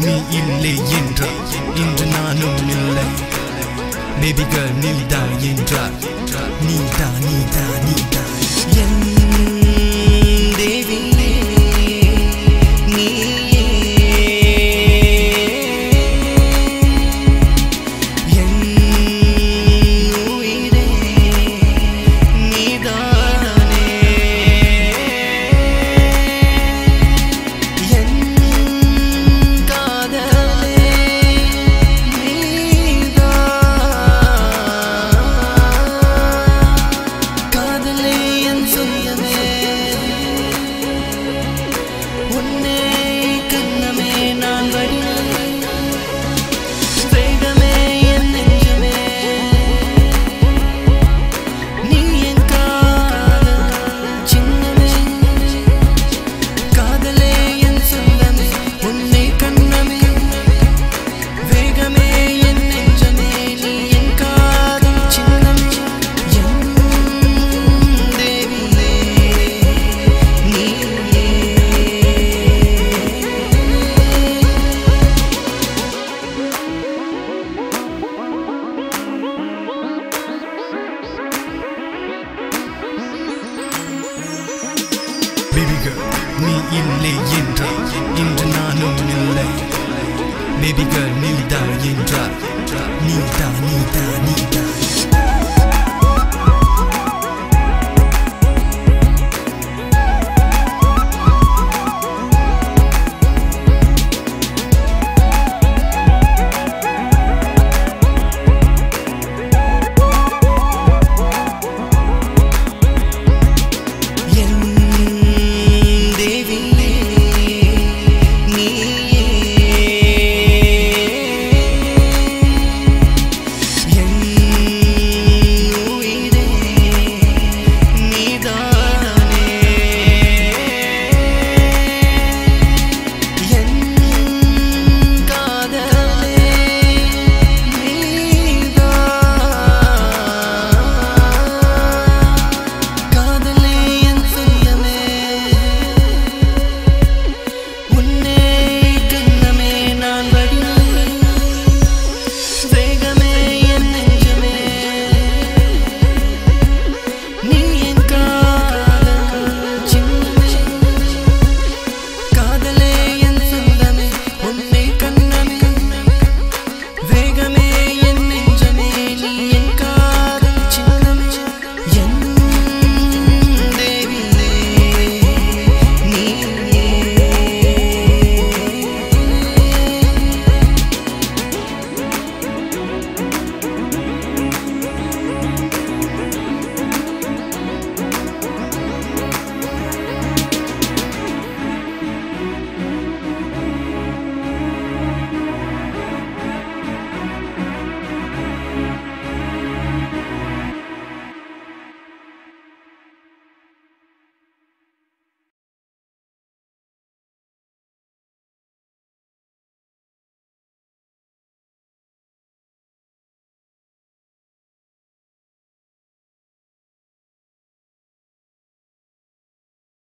நீ இல்லை என்றால் இன்று நானும் இல்லை பேபி கேர்ள் நீதான் என்றால் நீதான் நீதான் நீதான் என் தேவி நீயே என் உயிரே நீதானே என் காதலே நீதான் காதலே என் சொந்தமே உன்னை கண்ணமே நான் வடிவேன் வேகமே என் நெஞ்சமே நீ என் காதல் சின்னமே காதலே என் சொந்தமே உன்னை கண்ணமே வேகமே என் நெஞ்சமே நீ என் காதல் சின்னமே என் தேவியே நீயே பேபி கேர்ள் நீ இல்லை என்றால் இன்று நானும் இல்லை பேபி கேர்ள் நீதான் என்றால் நீதான் நீதான் நீதான்